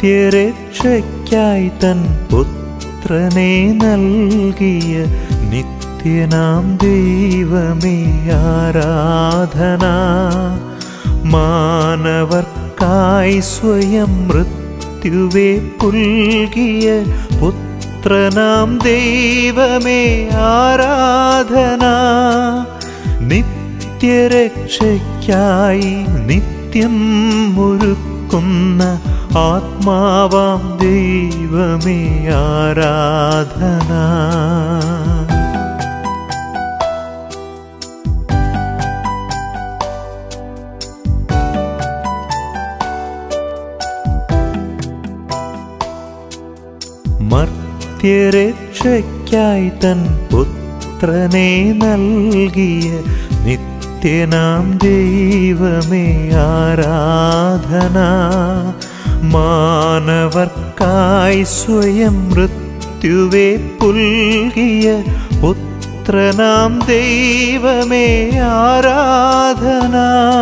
നിത്യരക്ഷയ്ക്കായി തൻ പുത്രനെ നൽകിയ നിത്യനാം ദൈവമേ ആരാധന മാനവർക്കായി സ്വയം മൃത്യുവെ പുൽകിയ പുത്രനാം ദൈവമേ ആരാധന നിത്യരക്ഷയ്ക്കായി നിത്യം ഒരുക്കുന്ന ആത്മാവാം ദൈവമേ ആരാധന മർത്യരക്ഷയ്ക്കായി തൻ പുത്രനെ നൽകിയ നിത്യനാം ദൈവമേ ആരാധന മാനവർക്കായി സ്വയം മൃത്യുവെ പുൽകിയ പുത്രനാം ദൈവമേ ആരാധന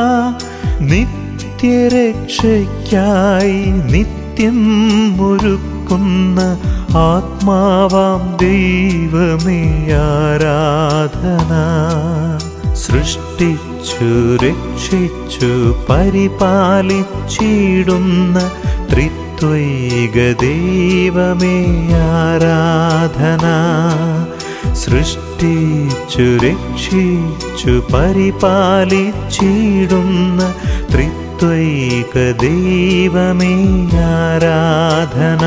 നിത്യരക്ഷയ്ക്കായി നിത്യം ഒരുക്കുന്ന ആത്മാവാം ദൈവമേ ആരാധന സൃഷ്ടിച്ചു രക്ഷിച്ചു പരിപാലിച്ചിടുന്ന ത്രിത്വൈക ദൈവമേ ആരാധന സൃഷ്ടിച്ചു രക്ഷിച്ചു പരിപാലിച്ചിടുന്ന ത്രിത്വൈക ദൈവമേ ആരാധന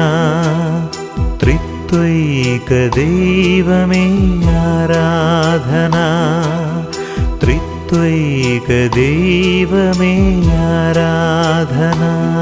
ത്രിത്വൈക ദൈവമേ ആരാധന ത്രിത്വൈക ദൈവമേ ആരാധന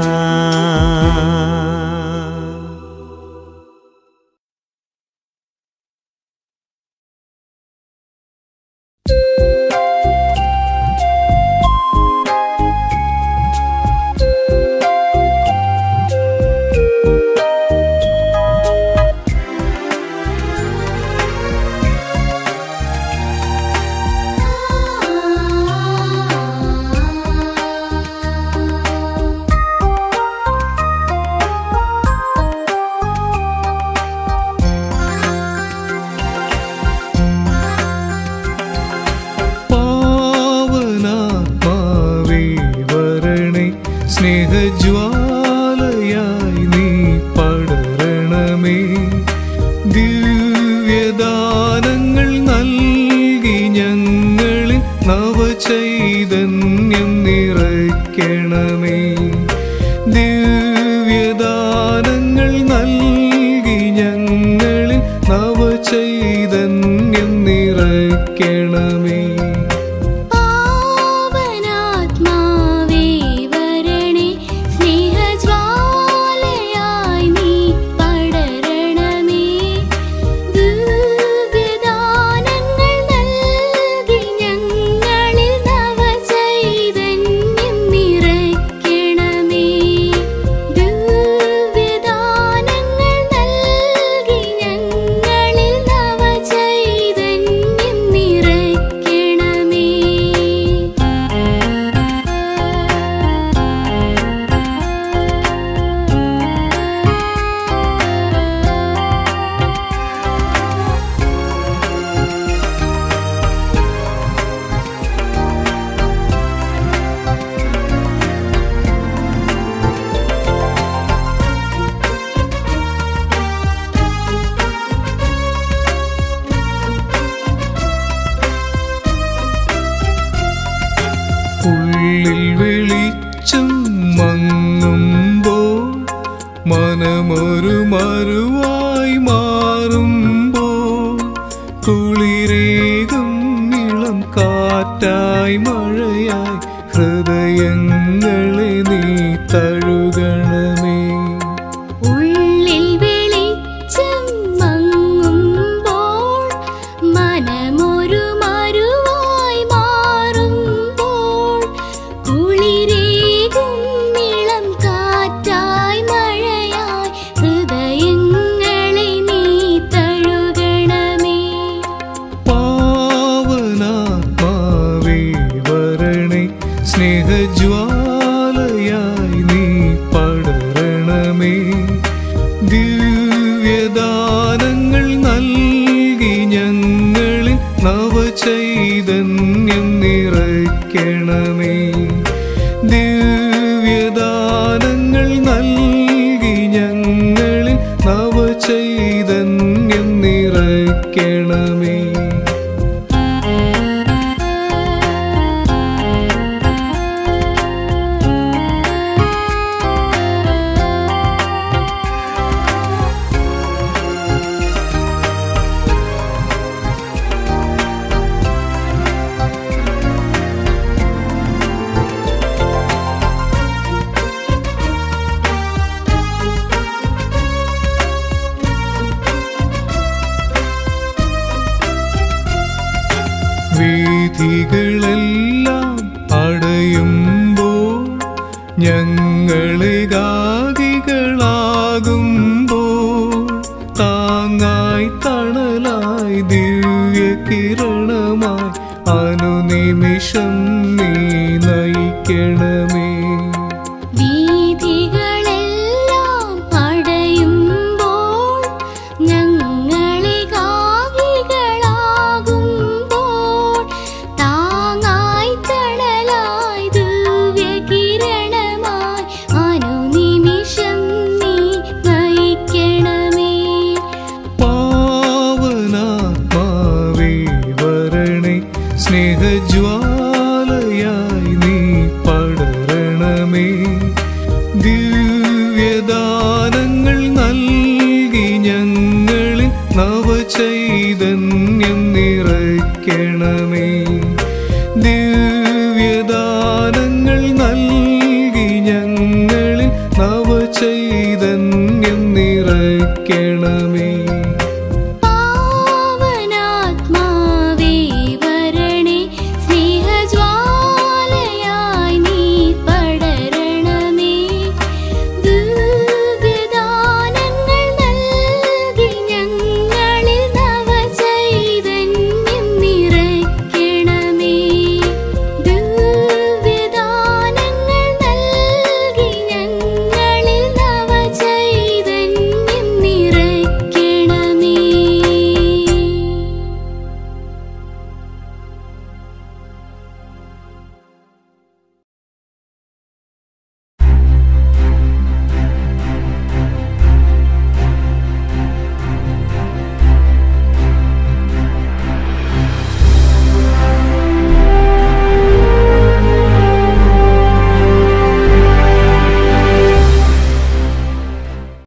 പാവനാത്മാവേ വരണേ സ്നേഹജ്വാലയായി നീ പടരണമേ ദിവ്യദാനങ്ങൾ നൽകി ഞങ്ങളിൽ നവചൈതന്യം നിറയ്ക്കണമേ ദിവ്യദാനങ്ങൾ നൽകി ഞങ്ങളിൽ നവചൈതന്യം നിറയ്ക്കണമേ പാവനാത്മാവേ വരണേ സ്നേഹജ്വാലയായി നീ പടരണമേ ദിവ്യദാനങ്ങൾ നൽകി ഞങ്ങളിൽ നവചൈതന്യം നിറയ്ക്കണമേ ദിവ്യദാനങ്ങൾ നൽകി ഞങ്ങളിൽ നവചൈതന്യം നിറയ്ക്കണമേ ഉള്ളിൽ വെളിച്ചം മങ്ങുമ്പോൾ മനമൊരു മറുവായി മാറുമ്പോൾ കുളിരേകും ഇളം കാറ്റായി മഴയായി ഹൃദയങ്ങളെ നീ തഴുകണമേ ഉള്ളിൽ വെളിച്ചം മങ്ങുമ്പോൾ മനമൊരു മരുവായി മാറുമ്പോൾ കുളിരേകും ഇളം കാറ്റായി മഴയായി ഹൃദയങ്ങളെ നീ തഴുകണമേ പാവനാത്മാവേ വരണേ സ്നേഹജ്വാലയായി നീ ചൈതന്യം നിറയ്ക്കണമേ ദിവ്യദാനങ്ങൾ നൽകി ഞങ്ങളിൽ നവചൈതന്യം നിറയ്ക്കണമേ വീഥികളെല്ലാം അടയുമ്പോൾ ഞങ്ങളെ ഗാകികളാകുമ്പോൾ താങ്ങായി തണലായി ദിവ്യ കിരണമായി അനുനിമിഷം നീ നയിക്കണമേ വീഥികളെല്ലാം അടയുമ്പോൾ ഞങ്ങളെ ഗാഹികളാകുമ്പോൾ താങ്ങായി തണലായി ദിവ്യകിരണമായി അനുനിമിഷം നീ നയിക്കണമേ പാവനാത്മാവേ വരണേ സ്നേഹജ്വാലയായി നീ പടരണമേ ദിവ്യദാനങ്ങൾ നൽകി ഞങ്ങളിൽ നവചൈതന്യം നിറയ്ക്കണമേ